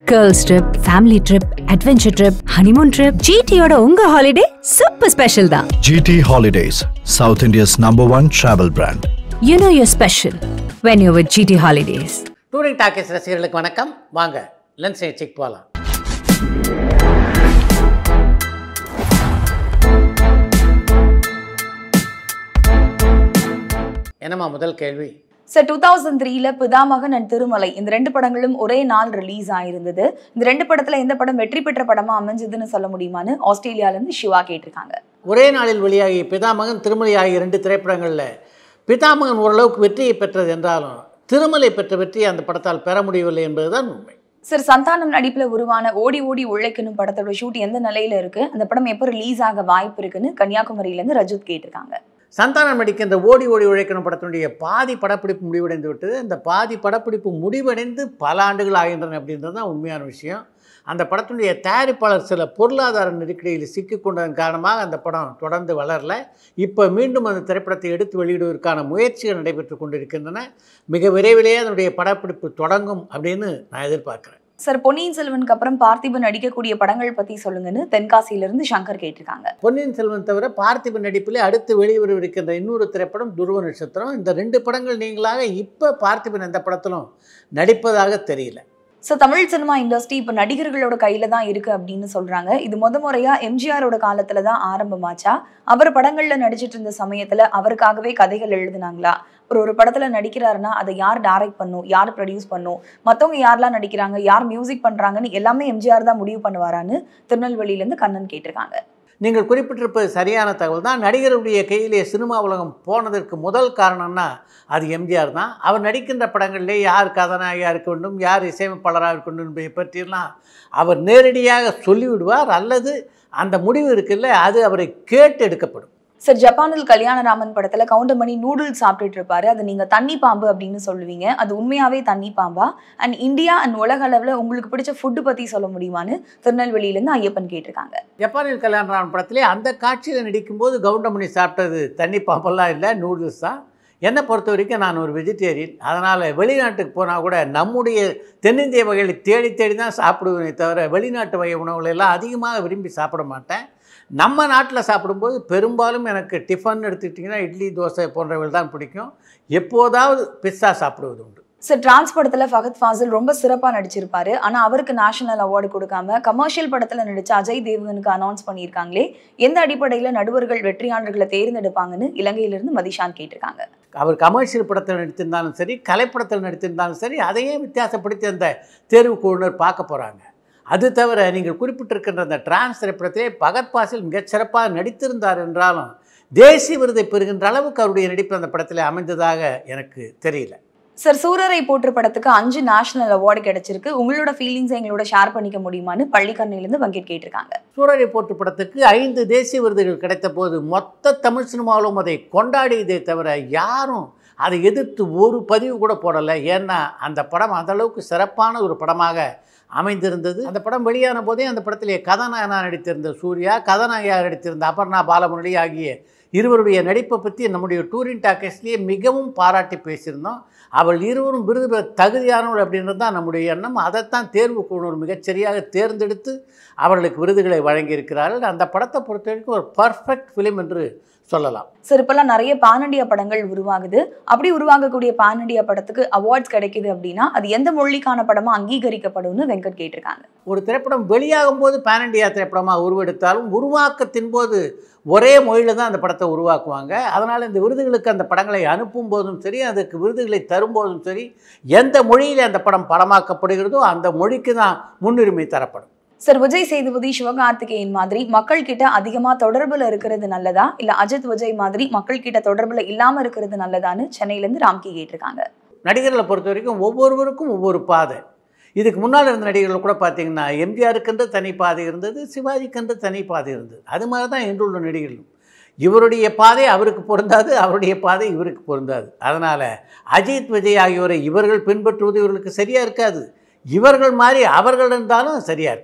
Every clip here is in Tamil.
Girls trip family trip adventure trip honeymoon trip ஜிடியோட உங்க ஹாலிடே சூப்பர் ஸ்பெஷல் தான் GT Holidays, South India's number one travel brand. You know your special when you with GT holidays Touring Talkies ரசிகர்களுக்கு வணக்கம் வாங்க லென்ஸை செக் போகலாம் என்னம்மா முதல் கேள்வி சார் டூ தௌசண்ட் த்ரீல பிதாமகன் அண்ட் திருமலை இந்த ரெண்டு படங்களும் ஒரே நாள் ரிலீஸ் ஆயிருந்தது இந்த ரெண்டு படத்துல எந்த படம் வெற்றி பெற்ற படமா அமைஞ்சதுன்னு சொல்ல முடியுமான்னு ஆஸ்திரேலியால இருந்து சிவா கேட்டிருக்காங்க ஒரே நாளில் வெளியாகிய பிதாமகன் திருமலை ஆகிய இரண்டு திரைப்படங்களில் பிதாமகன் ஓரளவுக்கு வெற்றியை பெற்றது என்றாலும் திருமலை பெற்ற வெற்றியை அந்த படத்தால் பெற முடியவில்லை என்பதுதான் உண்மை சார் சந்தானம் நடிப்புல உருவான ஓடி ஓடி உழைக்கணும் படத்தோட ஷூட் எந்த நிலையில இருக்கு அந்த படம் எப்போ ரிலீஸ் ஆக வாய்ப்பு இருக்குன்னு கன்னியாகுமரியில இருந்து ரஜித் கேட்டிருக்காங்க சந்தானம் நடிக்கின்ற ஓடி ஓடி உழைக்கணும் படத்தினுடைய பாதி படப்பிடிப்பு முடிவடைந்து விட்டது அந்த பாதி படப்பிடிப்பு முடிவடைந்து பல ஆண்டுகள் ஆகின்றன அப்படின்றது தான் உண்மையான விஷயம் அந்த படத்தினுடைய தயாரிப்பாளர் சில பொருளாதார நெருக்கடியில் சிக்கிக்கொண்டதன் காரணமாக அந்த படம் தொடர்ந்து வளரல இப்போ மீண்டும் அந்த திரைப்படத்தை எடுத்து வெளியிடுவதற்கான முயற்சிகள் நடைபெற்று கொண்டிருக்கின்றன மிக விரைவிலேயே அதனுடைய படப்பிடிப்பு தொடங்கும் அப்படின்னு நான் எதிர்பார்க்குறேன் சார் பொன்னியின் செல்வனுக்கு அப்புறம் பார்த்திபன் நடிக்கக்கூடிய படங்கள் பத்தி சொல்லுங்கன்னு தென்காசியில இருந்து சங்கர் கேட்டிருக்காங்க பொன்னியின் செல்வன் தவிர பார்த்திபன் நடிப்பிலே அடுத்து வெளிவரவிருக்கின்ற இன்னொரு திரைப்படம் துருவ நட்சத்திரம் இந்த ரெண்டு படங்கள் நீங்களாக இப்போ பார்த்திபன் எந்த படத்திலும் நடிப்பதாக தெரியல ஸோ தமிழ் சினிமா இண்டஸ்ட்ரி இப்போ நடிகர்களோட கையில தான் இருக்கு அப்படின்னு சொல்றாங்க இது முத முறையா எம்ஜிஆரோட காலத்துல தான் ஆரம்பமாச்சா அவர் படங்கள்ல நடிச்சிட்டு இருந்த சமயத்துல அவருக்காகவே கதைகள் எழுதுனாங்களா ஒரு ஒரு படத்துல நடிக்கிறாருன்னா அதை யார் டைரக்ட் பண்ணும் யார் ப்ரொடியூஸ் பண்ணும் மத்தவங்க யாரெல்லாம் நடிக்கிறாங்க யார் மியூசிக் பண்றாங்கன்னு எல்லாமே எம்ஜிஆர் தான் முடிவு பண்ணுவாரான்னு திருநெல்வேலியில இருந்து கண்ணன் கேட்டிருக்காங்க நீங்கள் குறிப்பிட்டிருப்பது சரியான தகவல் தான் நடிகருடைய கையிலே சினிமா உலகம் போனதற்கு முதல் காரணம்னா அது எம்ஜிஆர் தான் அவர் நடிக்கின்ற படங்களிலே யார் கதாநாயகியாக இருக்க வேண்டும் யார் இசையமைப்பாளராக இருக்க வேண்டும் என்பதை பற்றியெல்லாம் அவர் நேரடியாக சொல்லிவிடுவார் அல்லது அந்த முடிவு இருக்குல்ல அது அவரை கேட்டு எடுக்கப்படும் சார் ஜப்பானில் கல்யாணராமன் படத்துல கவுண்டமணி நூடுல்ஸ் சாப்பிட்டுட்டு இருப்பாரு அது நீங்க தண்ணி பாம்பு அப்படின்னு சொல்லுவீங்க அது உண்மையாவே தண்ணி பாம்பா அண்ட் இந்தியா அண்ட் உலக அளவுல உங்களுக்கு பிடிச்ச ஃபுட்டு பத்தி சொல்ல முடியுமான்னு திருநெல்வேலியில இருந்து ஐயப்பன் கேட்டிருக்காங்க ஜப்பானில் கல்யாணராமன் படத்திலே அந்த காட்சியில் நடிக்கும்போது கவுண்டமணி சாப்பிட்டது தண்ணி பாம்பெல்லாம் இல்லை நூடுல்ஸ் தான் என்னை பொறுத்த வரைக்கும் நான் ஒரு வெஜிடேரியன் அதனால் வெளிநாட்டுக்கு போனால் கூட நம்முடைய தென்னிந்திய வகைகளை தேடி தேடி தான் சாப்பிடுவேனே தவிர வெளிநாட்டு வகை உணவுகளை எல்லாம் அதிகமாக விரும்பி சாப்பிட மாட்டேன் நம்ம நாட்டில் சாப்பிடும்போது பெரும்பாலும் எனக்கு டிஃபன் எடுத்துக்கிட்டிங்கன்னா இட்லி தோசை போன்றவைகள் தான் பிடிக்கும் எப்போதாவது பிஸ்ஸா சாப்பிடுவது உண்டு சார் டிரான்ஸ் படத்துல ஃபகத் ஃபாசில் ரொம்ப சிறப்பா நடிச்சிருப்பாரு ஆனா அவருக்கு நேஷனல் அவார்டு கொடுக்காம கமர்ஷியல் படத்துல நடிச்ச அஜய் தேவ்கனுக்கு அனௌன்ஸ் பண்ணியிருக்காங்களே எந்த அடிப்படையில நடுவர்கள் வெற்றியாளர்களை தேர்ந்தெடுப்பாங்கன்னு இலங்கையில இருந்து மதிஷான் கேட்டிருக்காங்க அவர் கமர்ஷியல் படத்தில் நடித்திருந்தாலும் சரி கலைப்படத்தில் நடித்திருந்தாலும் சரி அதையே வித்தியாசப்படுத்தி அந்த தேர்வு குழுவினர் பார்க்க போகிறாங்க அது தவிர நீங்கள் குறிப்பிட்டிருக்கின்ற அந்த டிரான்ஸ் திரைப்படத்திலே பகத் பாசில் மிகச்சிறப்பாக நடித்திருந்தார் என்றாலும் தேசிய விருதை பெறுகின்ற அளவுக்கு அவருடைய நடிப்பு அந்த படத்தில் அமைந்ததாக எனக்கு தெரியல சார் சூரரை போற்று படத்துக்கு அஞ்சு நேஷனல் அவார்டு கிடைச்சிருக்கு உங்களோட ஃபீலிங்ஸ் எங்களோட ஷேர் பண்ணிக்க முடியுமான்னு பள்ளிக்கரணையிலேருந்து வங்கேட் கேட்டிருக்காங்க சூரரை போட்டு படத்துக்கு ஐந்து தேசிய விருதுகள் கிடைத்த போது மொத்த தமிழ் சினிமாவிலும் அதை கொண்டாடியதே தவிர யாரும் அதை எதிர்த்து ஒரு பதிவு கூட போடலை ஏன்னா அந்த படம் அந்த அளவுக்கு சிறப்பான ஒரு படமாக அமைந்திருந்தது அந்த படம் வெளியான போதே அந்த படத்திலே கதாநாயகனாக நடித்திருந்த சூர்யா கதாநாயகியாக நடித்திருந்த அபர்ணா பாலமுரளி ஆகிய இருவருடைய நடிப்பை பற்றி நம்முடைய டூரின் டாக்கஸ்லேயே மிகவும் பாராட்டி பேசியிருந்தோம் அவள் இருவரும் விருது பெற தகுதியானவள் அப்படின்றது தான் நம்முடைய எண்ணம் அதைத்தான் தேர்வு குழுவினர் மிகச்சரியாக தேர்ந்தெடுத்து அவர்களுக்கு விருதுகளை வழங்கியிருக்கிறார்கள் அந்த படத்தை பொறுத்த வரைக்கும் ஒரு பர்ஃபெக்ட் ஃபிலிம் என்று சொல்லலாம் சார் இப்பெல்லாம் நிறைய பான் இண்டியா படங்கள் உருவாகுது அப்படி உருவாகக்கூடிய பான் இண்டியா படத்துக்கு அவார்ட்ஸ் கிடைக்குது அப்படின்னா அது எந்த மொழிக்கான படமா அங்கீகரிக்கப்படும்னு வெங்கட் கேட்டிருக்காங்க ஒரு திரைப்படம் வெளியாகும் போது பேன் இண்டியா திரைப்படமாக உருவெடுத்தாலும் உருவாக்கத்தின் போது ஒரே மொழியில் தான் அந்த படத்தை உருவாக்குவாங்க அதனால் இந்த விருதுகளுக்கு அந்த படங்களை அனுப்பும் போதும் சரி அதுக்கு விருதுகளை தரும்போதும் சரி எந்த மொழியில் அந்த படம் படமாக்கப்படுகிறதோ அந்த மொழிக்கு தான் முன்னுரிமை தரப்படும் சார் விஜய் சேதுபதி சிவகார்த்திகேயன் மாதிரி மக்கள் கிட்ட அதிகமா தொடர்புல இருக்கிறது நல்லதா இல்ல அஜித் விஜய் மாதிரி மக்கள் கிட்ட தொடர்புல இல்லாம இருக்கிறது நல்லதான்னு சென்னையில இருந்து ராம்கி கேட்டிருக்காங்க நடிகர்களை பொறுத்த வரைக்கும் ஒவ்வொருவருக்கும் ஒவ்வொரு பாதை இதுக்கு முன்னால் இருந்த நடிகர்கள் கூட பார்த்தீங்கன்னா எம்ஜிஆருக்கென்று தனி பாதை இருந்தது சிவாஜிக்கென்று தனி பாதை இருந்தது அது மாதிரி தான் இன்றுள்ள நடிகர்களும் இவருடைய பாதை அவருக்கு பொருந்தாது அவருடைய பாதை இவருக்கு பொருந்தாது அதனால் அஜித் விஜய் ஆகியோரை இவர்கள் பின்பற்றுவது இவர்களுக்கு சரியாக இருக்காது இவர்கள் மாதிரி அவர்கள் இருந்தாலும் சரியாக இருக்காது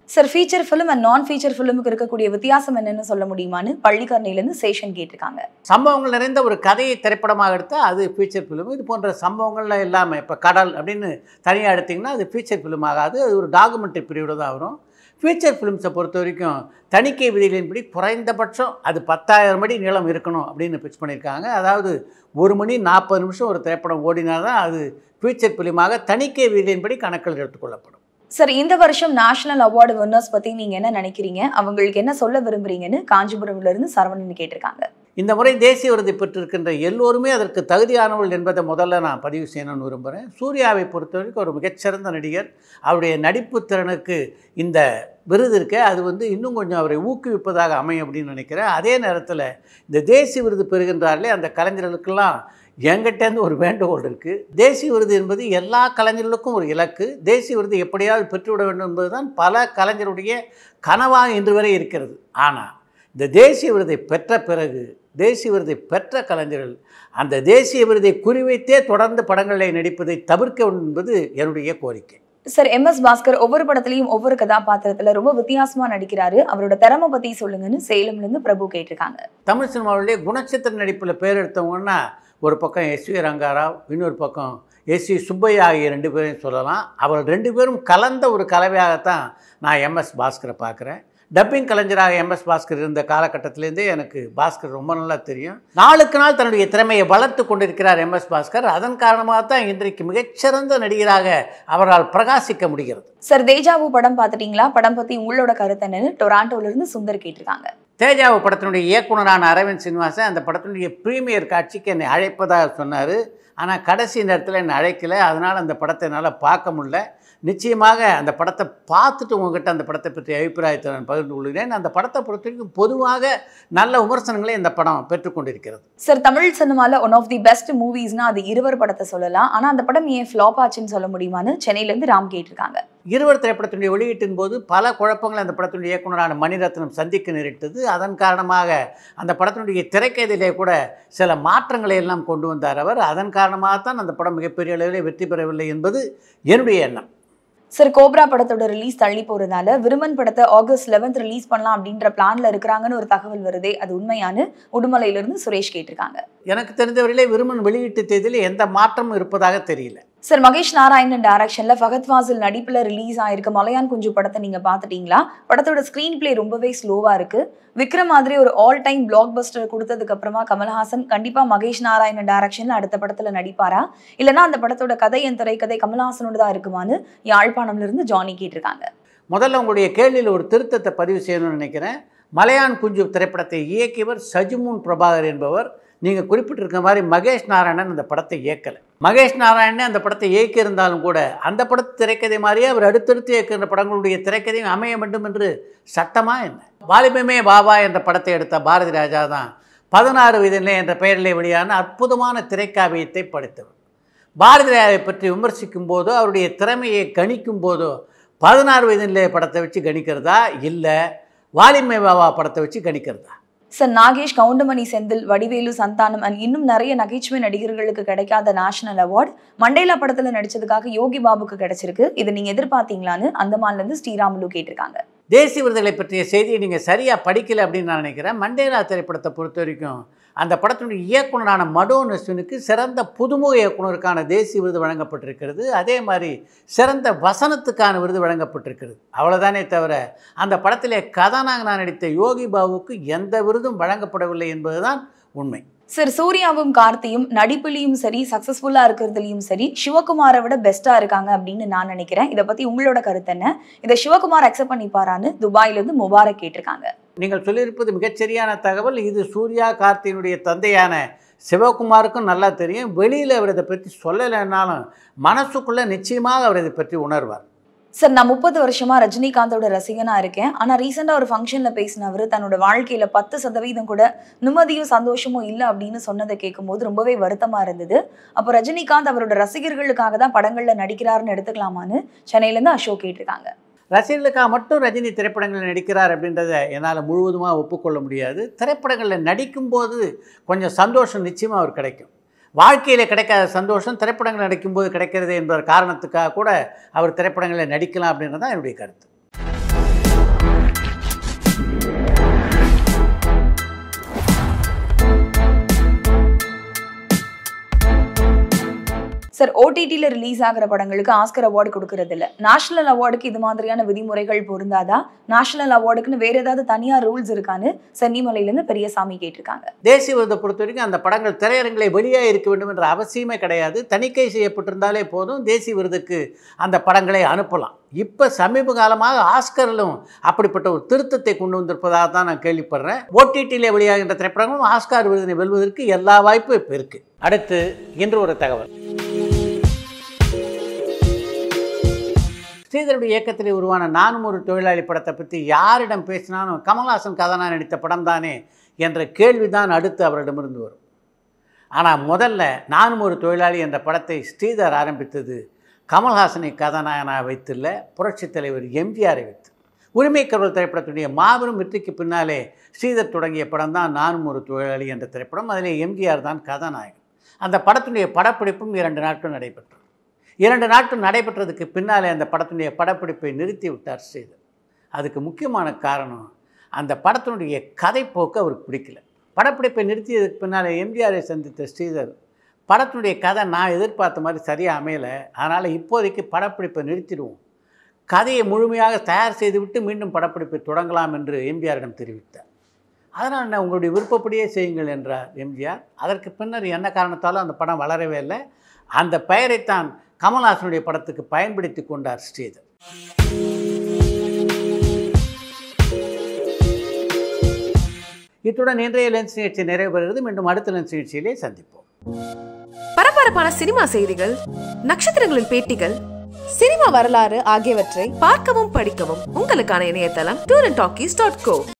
சார் ஃபீச்சர் ஃபிலிம் அண்ட் நான் ஃபீச்சர் ஃபிலிமுக்கு இருக்கக்கூடிய வித்தியாசம் என்னன்னு சொல்ல முடியுமான்னு பள்ளிக்கரணையிலேருந்து சேஷன் கேட்டிருக்காங்க சம்பவங்கள் நிறைந்த ஒரு கதையை திரைப்படமாக எடுத்தால் அது ஃபீச்சர் ஃபிலிம் இது போன்ற சம்பவங்கள்லாம் இல்லாமல் இப்போ கடல் அப்படின்னு தனியாக எடுத்திங்கன்னா அது ஃபீச்சர் ஃபிலிம் ஆகாது அது ஒரு டாக்குமெண்ட்ரி பிரிவில் தான் வரும் ஃபீச்சர் ஃபிலிம்ஸை பொறுத்த வரைக்கும் தணிக்கை விதிகளின்படி குறைந்தபட்சம் அது பத்தாயிரம் அடி நீளம் இருக்கணும் அப்படின்னு பிக்ஸ் பண்ணியிருக்காங்க அதாவது ஒரு மணி நாற்பது நிமிஷம் ஒரு திரைப்படம் ஓடினா தான் அது ஃபீச்சர் ஃபிலிமாக தணிக்கை விதிகளின்படி கணக்கில் எடுத்துக்கொள்ளப்படும் சார் இந்த வருஷம் நேஷனல் அவார்டு வின்னர்ஸ் பத்தி நீங்க என்ன நினைக்கிறீங்க அவங்களுக்கு என்ன சொல்ல விரும்புறீங்கன்னு காஞ்சிபுரம்ல இருந்து சரவணன் கேட்டிருக்காங்க இந்த முறை தேசிய விருதை பெற்றிருக்கின்ற எல்லோருமே அதற்கு தகுதியானவர்கள் என்பதை முதல்ல நான் பதிவு செய்யணும்னு விரும்புகிறேன் சூர்யாவை பொறுத்த வரைக்கும் ஒரு மிகச்சிறந்த நடிகர் அவருடைய நடிப்பு திறனுக்கு இந்த விருது இருக்க அது வந்து இன்னும் கொஞ்சம் அவரை ஊக்குவிப்பதாக அமையும் அப்படின்னு நினைக்கிறேன் அதே நேரத்தில் இந்த தேசிய விருது பெறுகின்றார்களே அந்த கலைஞர்களுக்கெல்லாம் என்கிட்டேருந்து ஒரு வேண்டுகோள் இருக்குது தேசிய விருது என்பது எல்லா கலைஞர்களுக்கும் ஒரு இலக்கு தேசிய விருது எப்படியாவது பெற்றுவிட வேண்டும் என்பதுதான் பல கலைஞருடைய கனவாக இன்று வரை இருக்கிறது ஆனால் இந்த தேசிய விருதை பெற்ற பிறகு தேசிய விருதை பெற்ற கலைஞர்கள் அந்த தேசிய விருதை குறிவைத்தே தொடர்ந்து படங்களில் நடிப்பதை தவிர்க்க வேண்டும் என்பது என்னுடைய கோரிக்கை சார் எம் எஸ் பாஸ்கர் ஒவ்வொரு படத்துலயும் ஒவ்வொரு கதாபாத்திரத்துல ரொம்ப வித்தியாசமா நடிக்கிறாரு அவரோட திறமை பத்தி சொல்லுங்கன்னு சேலம்ல இருந்து பிரபு கேட்டிருக்காங்க தமிழ் சினிமாவிலேயே குணச்சித்திர நடிப்பில் பேர் எடுத்தவங்கன்னா ஒரு பக்கம் எஸ் வி ரங்காராவ் இன்னொரு பக்கம் எஸ் சி சுப்பையா ஆகிய ரெண்டு பேரையும் சொல்லலாம் அவர் ரெண்டு பேரும் கலந்த ஒரு கலவையாகத்தான் நான் எம்எஸ் பாஸ்கரை பார்க்குறேன் டப்பிங் கலைஞராக எம்எஸ் பாஸ்கர் இருந்த காலகட்டத்திலேருந்தே எனக்கு பாஸ்கர் ரொம்ப நல்லா தெரியும் நாளுக்கு நாள் தன்னுடைய திறமையை வளர்த்து கொண்டிருக்கிறார் எம்எஸ் பாஸ்கர் அதன் காரணமாக தான் இன்றைக்கு மிகச்சிறந்த நடிகராக அவரால் பிரகாசிக்க முடிகிறது சார் தேஜாவு படம் பார்த்துட்டீங்களா படம் பத்தி உங்களோட கருத்து என்னன்னு டொராண்டோல இருந்து சுந்தர் கேட்டிருக்காங்க தேஜாவு படத்தினுடைய இயக்குனரான அரவிந்த் சீனிவாசன் அந்த படத்தினுடைய ப்ரீமியர் காட்சிக்கு என்னை அழைப்பதாக சொன்னார் ஆனால் கடைசி நேரத்தில் என்னை அழைக்கலை அதனால் அந்த படத்தை என்னால் பார்க்க முடியல நிச்சயமாக அந்த படத்தை பார்த்துட்டு உங்ககிட்ட அந்த படத்தை பற்றி அபிப்பிராயத்தை நான் பகிர்ந்து கொள்கிறேன் அந்த படத்தை பொறுத்த வரைக்கும் பொதுவாக நல்ல விமர்சனங்களை இந்த படம் பெற்றுக்கொண்டிருக்கிறது சார் தமிழ் சினிமால ஒன் ஆஃப் தி பெஸ்ட் மூவிஸ்னா அது இருவர் படத்தை சொல்லலாம் ஆனா அந்த படம் ஏன் ஃபிளாப் ஆச்சுன்னு சொல்ல முடியுமான்னு சென்னையில இருந்து ராம் கேட்டிருக்காங்க இருவர் திரைப்படத்தினுடைய வெளியீட்டின் போது பல குழப்பங்களை அந்த படத்தினுடைய இயக்குனரான மணிரத்னம் சந்திக்க நேரிட்டது அதன் காரணமாக அந்த படத்தினுடைய திரைக்கதையிலே கூட சில மாற்றங்களை எல்லாம் கொண்டு வந்தார் அவர் அதன் காரணமாகத்தான் அந்த படம் மிகப்பெரிய அளவில் வெற்றி பெறவில்லை என்பது என்னுடைய எண்ணம் சார் கோப்ரா படத்தோட ரிலீஸ் தள்ளி போறதால விருமன் படத்தை ஆகஸ்ட் லெவன்த் ரிலீஸ் பண்ணலாம் அப்படின்ற பிளான்ல இருக்கிறாங்கன்னு ஒரு தகவல் வருதே அது உண்மையானு உடுமலையில இருந்து சுரேஷ் கேட்டிருக்காங்க எனக்கு தெரிந்தவரையிலே விருமன் வெளியீட்டு தேதியில் எந்த மாற்றமும் இருப்பதாக தெரியல சார் மகேஷ் நாராயணன் டைரக்ஷன்ல ஃபகத் ஃபாசில் நடிப்புல ரிலீஸ் ஆயிருக்க மலையான் குஞ்சு படத்தை நீங்க பாத்துட்டீங்களா படத்தோட ஸ்கிரீன் பிளே ரொம்பவே ஸ்லோவா இருக்கு விக்ரம் மாதிரி ஒரு ஆல் டைம் பிளாக் பஸ்டர் கொடுத்ததுக்கு அப்புறமா கமல்ஹாசன் கண்டிப்பா மகேஷ் நாராயணன் டைரக்ஷன்ல அடுத்த படத்துல நடிப்பாரா இல்லனா அந்த படத்தோட கதை என் திரைக்கதை கமல்ஹாசனோட தான் இருக்குமான்னு யாழ்ப்பாணம்ல இருந்து ஜானி கேட்டிருக்காங்க முதல்ல உங்களுடைய கேள்வியில் ஒரு திருத்தத்தை பதிவு செய்யணும்னு நினைக்கிறேன் மலையான் குஞ்சு திரைப்படத்தை இயக்கியவர் சஜிமுன் பிரபாகர் என்பவர் நீங்கள் குறிப்பிட்டிருக்க மாதிரி மகேஷ் நாராயணன் அந்த படத்தை இயக்கலை மகேஷ் நாராயணனே அந்த படத்தை இயக்கியிருந்தாலும் கூட அந்த படத்து திரைக்கதை மாதிரியே அவர் அடுத்தடுத்து இயக்குகிற படங்களுடைய திரைக்கதையும் அமைய வேண்டும் என்று சட்டமாக என்ன வாலிபமே பாபா என்ற படத்தை எடுத்த பாரதி ராஜா தான் பதினாறு வயதிலே என்ற பெயரிலே வெளியான அற்புதமான திரைக்காவியத்தை படைத்தவர் பாரதி ராஜாவை பற்றி விமர்சிக்கும் போதோ அவருடைய திறமையை கணிக்கும் போதோ பதினாறு வயதிலே படத்தை வச்சு கணிக்கிறதா இல்லை வாலிமை பாபா படத்தை வச்சு கணிக்கிறதா சார் நாகேஷ் கவுண்டமணி செந்தில் வடிவேலு சந்தானம் and இன்னும் நிறைய நகைச்சுவை நடிகர்களுக்கு கிடைக்காத நேஷனல் அவார்ட் மண்டேலா படத்துல நடிச்சதுக்காக யோகி பாபுக்கு கிடைச்சிருக்கு இதை நீங்க எதிர்பார்த்தீங்களான்னு அந்தமான்ல இருந்து ஸ்ரீராமுலு கேட்டிருக்காங்க தேசிய விருதுகளை பற்றிய செய்தியை நீங்கள் சரியாக படிக்கலை அப்படின்னு நான் நினைக்கிறேன் மண்டேலா திரைப்படத்தை பொறுத்த வரைக்கும் அந்த படத்தினுடைய இயக்குனரான மடோ நஸ்வினுக்கு சிறந்த புதுமுக இயக்குனருக்கான தேசிய விருது வழங்கப்பட்டிருக்கிறது அதே மாதிரி சிறந்த வசனத்துக்கான விருது வழங்கப்பட்டிருக்கிறது அவ்வளோதானே தவிர அந்த படத்திலே கதாநாயகனாக நடித்த யோகி பாபுவுக்கு எந்த விருதும் வழங்கப்படவில்லை என்பதுதான் உண்மை சார் சூர்யாவும் கார்த்தியும் நடிப்புலயும் சரி சக்சஸ்ஃபுல்லா இருக்கிறதுலயும் சரி சிவகுமாரை விட பெஸ்டா இருக்காங்க அப்படின்னு நான் நினைக்கிறேன் இதை பத்தி உங்களோட கருத்து என்ன இதை சிவகுமார் அக்செப்ட் பண்ணிப்பாரான்னு துபாயில இருந்து முபாரக் கேட்டிருக்காங்க நீங்கள் சொல்லியிருப்பது மிகச்சரியான தகவல் இது சூர்யா கார்த்தியினுடைய தந்தையான சிவகுமாருக்கும் நல்லா தெரியும் வெளியில் அவர் இதை பற்றி சொல்லலைன்னாலும் மனசுக்குள்ளே நிச்சயமாக அவர் இதை பற்றி உணர்வார் சார் நான் முப்பது வருஷமா ரஜினிகாந்தோட ரசிகனா இருக்கேன் ஆனா ரீசெண்டா ஒரு ஃபங்க்ஷன்ல பேசினவர் தன்னோட வாழ்க்கையில பத்து சதவீதம் கூட நிம்மதியும் சந்தோஷமும் இல்லை அப்படின்னு சொன்னதை கேட்கும்போது ரொம்பவே வருத்தமா இருந்தது அப்போ ரஜினிகாந்த் அவரோட ரசிகர்களுக்காக தான் படங்கள்ல நடிக்கிறாருன்னு எடுத்துக்கலாமான்னு சென்னையில இருந்து அசோக் கேட்டிருக்காங்க ரசிகர்களுக்காக மட்டும் ரஜினி திரைப்படங்களில் நடிக்கிறார் அப்படின்றத என்னால் முழுவதுமாக ஒப்புக்கொள்ள முடியாது திரைப்படங்களில் நடிக்கும்போது கொஞ்சம் சந்தோஷம் நிச்சயமாக அவர் கிடைக்கும் வாழ்க்கையில் கிடைக்காத சந்தோஷம் திரைப்படங்கள் நடிக்கும்போது கிடைக்கிறது என்பதர் காரணத்துக்காக கூட அவர் திரைப்படங்களில் நடிக்கலாம் அப்படின்றது தான் என்னுடைய கருத்து சார் ஓடிடியில் ரிலீஸ் ஆகிற படங்களுக்கு ஆஸ்கர் அவார்டு கொடுக்கறது இல்ல நேஷனல் அவார்டுக்கு இது மாதிரியான விதிமுறைகள் பொருந்தாதா நேஷனல் அவார்டுக்குன்னு வேற ஏதாவது தனியார் ரூல்ஸ் இருக்கான்னு சென்னிமலையிலேருந்து பெரியசாமி கேட்டிருக்காங்க தேசிய விருதை பொறுத்த வரைக்கும் அந்த படங்கள் திரையரங்களை வெளியாக இருக்க வேண்டும் என்ற அவசியமே கிடையாது தணிக்கை செய்யப்பட்டிருந்தாலே போதும் தேசிய விருதுக்கு அந்த படங்களை அனுப்பலாம் இப்போ சமீப காலமாக ஆஸ்கரிலும் அப்படிப்பட்ட ஒரு திருத்தத்தை கொண்டு வந்திருப்பதாக தான் நான் கேள்விப்படுறேன் ஓடிடியில் வெளியாகின்ற திரைப்படங்களும் ஆஸ்கார் விருதினை வெல்வதற்கு எல்லா வாய்ப்பும் இப்போ இருக்குது அடுத்து இன்று ஒரு தகவல் ஸ்ரீதருடைய இயக்கத்தில் உருவான நானும் ஒரு தொழிலாளி படத்தை பற்றி யாரிடம் பேசினாலும் கமல்ஹாசன் கதாநாயகன் நடித்த படம் தானே என்ற கேள்விதான் அடுத்து அவரிடமிருந்து வரும் ஆனால் முதல்ல நானும் ஒரு தொழிலாளி என்ற படத்தை ஸ்ரீதர் ஆரம்பித்தது கமல்ஹாசனை கதாநாயகனாக வைத்துள்ள புரட்சித் தலைவர் எம்ஜிஆரை வைத்து உரிமை கருவல் திரைப்படத்துடைய மாபெரும் வெற்றிக்கு பின்னாலே ஸ்ரீதர் தொடங்கிய படம் தான் நானும் ஒரு தொழிலாளி என்ற திரைப்படம் அதிலே எம்ஜிஆர் தான் கதாநாயகன் அந்த படத்துடைய படப்பிடிப்பும் இரண்டு நாட்கள் நடைபெற்றது இரண்டு நாட்கள் நடைபெற்றதுக்கு பின்னாலே அந்த படத்தினுடைய படப்பிடிப்பை நிறுத்தி விட்டார் ஸ்ரீதர் அதுக்கு முக்கியமான காரணம் அந்த படத்தினுடைய கதைப்போக்கு அவருக்கு பிடிக்கல படப்பிடிப்பை நிறுத்தியதுக்கு பின்னாலே எம்ஜிஆரை சந்தித்த ஸ்ரீதர் படத்தினுடைய கதை நான் எதிர்பார்த்த மாதிரி சரியாக அமையலை அதனால் இப்போதைக்கு படப்பிடிப்பை நிறுத்திடுவோம் கதையை முழுமையாக தயார் செய்துவிட்டு மீண்டும் படப்பிடிப்பை தொடங்கலாம் என்று எம்ஜிஆரிடம் தெரிவித்தார் அதனால் என்ன உங்களுடைய விருப்பப்படியே செய்யுங்கள் என்றார் எம்ஜிஆர் அதற்கு பின்னர் என்ன காரணத்தாலும் அந்த படம் வளரவே இல்லை அந்த பெயரைத்தான் கமல்ஹாசனுடைய படத்துக்கு பயன்படுத்தி கொண்டார் ஸ்ரீதர் இத்துடன் இன்றைய லென்ஸ் நிகழ்ச்சி நிறைவு பெறுகிறது மீண்டும் அடுத்த லென்ஸ் நிகழ்ச்சியிலே சந்திப்போம் பரபரப்பான சினிமா செய்திகள் நட்சத்திரங்களின் பேட்டிகள் சினிமா வரலாறு ஆகியவற்றை பார்க்கவும் படிக்கவும் உங்களுக்கான இணையதளம் tour and talkies dot go